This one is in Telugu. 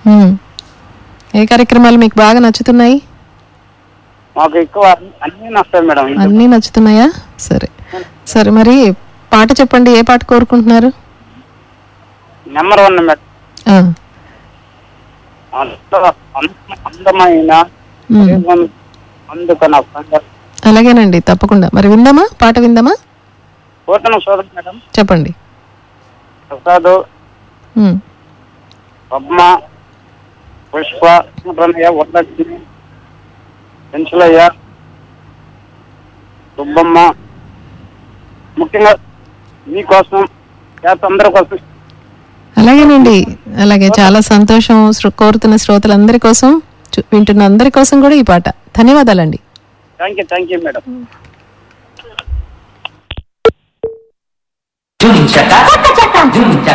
ఉమ్. ఏ కార్యక్రమాలు మీకు బాగా నచ్చుతున్నాయి మాకు ఎక్కువ అన్నీ నస్తాయి మేడం అన్నీ నచ్చుతున్నాయా సరే సరే మరి పాట చెప్పండి ఏ పాట కోరుకుంటున్నారు నెంబర్ వన్ మేడం ఆ, అంత అంద- అందమైన ఉమ్. జీవం అందుకు నా సంగతి అలాగేనండి తప్పకుండా మరి విందామా పాట విందామా పోతన సోదరు మేడం చెప్పండి ప్రసాద్ ఉమ్. పద్మ పుష్ప ప్రణయ వరలక్ష్మి పెన్సులయ్య సుబ్బమ్మ ముఖ్యంగా మీకోసం చేత అందరి కోసం అలాగేనండి అలాగే చాలా సంతోషం శ్రో- కోరుతున్న శ్రోతలందరి కోసం చు- వింటున్న అందరి కోసం కూడా ఈ పాట ధన్యవాదాలండి thank you thank you madam Jum chaka, jum chaka,